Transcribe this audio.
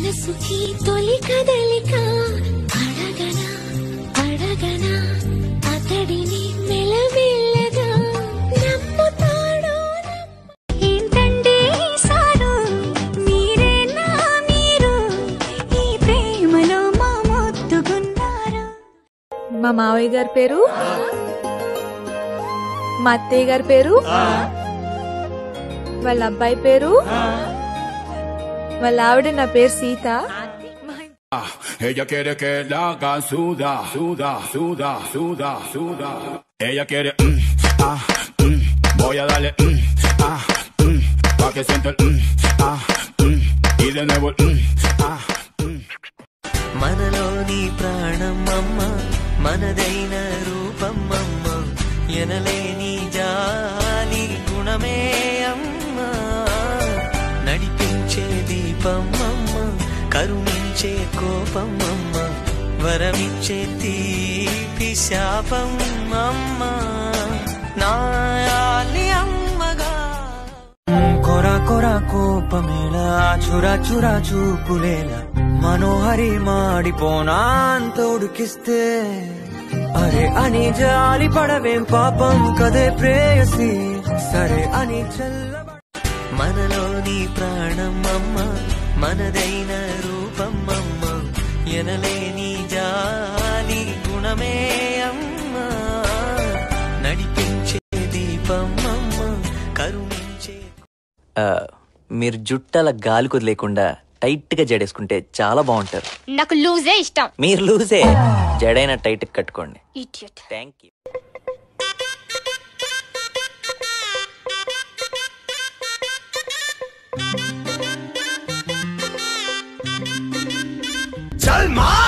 మనసుకి తొలి కదలిక అడగనా అడగనా అతడిని మెలమెల్లగా నమ్ముతాడో ఏంటంటే సారు మీరేనా మీరు ఈ ప్రేమలో మా మొత్తుకున్నారు మా మావయ్య గారి పేరు మా అత్తయ్య గారి పేరు వాళ్ళ అబ్బాయి పేరు వాళ్ళ ఆవిడ నా పేరు Sita Ella quiere que la hagan suda, suda, suda, suda, suda. Ella quiere, mm, ah, mm, voy a darle, mm, ah, mm, pa' que sienta el, mm, ah, mm, y de nuevo el, mm, ah, mm. మనలోని ప్రాణమమ్మ మనదైన రూపమమ్మ ఎనలేని జాలి గుణమే అమ్మ నడిపించే దీపమమ్మ కరుణించే కోపమమ్మ వరమిచ్చే తీపి శాపమమ్మ నాయాలి అమ్మగా కొరా కొరా కోపమేళ చురా చురా చూపులేల మనోహరి మాడిపోనా అంత ఉడికిస్తే అరే అని జాలి పడవేం పాపం కదే ప్రేయసి సరే అని చల్ల మనలోని ప్రాణమమ్మ మనదైన రూపమమ్మ ఎనలేని జాలి గుణమే అమ్మ నడిపించే దీపమమ్మ కరుణించే మీరు జుట్టల గాలి కుదిలేకుండా టైట్ గా జడేసుకుంటే చాలా బాగుంటారు నాకు లూజే ఇష్టం మీరు లూజే జడైన టైట్ కట్టుకోండి ఇడియట్ థ్యాంక్ యూ चल मार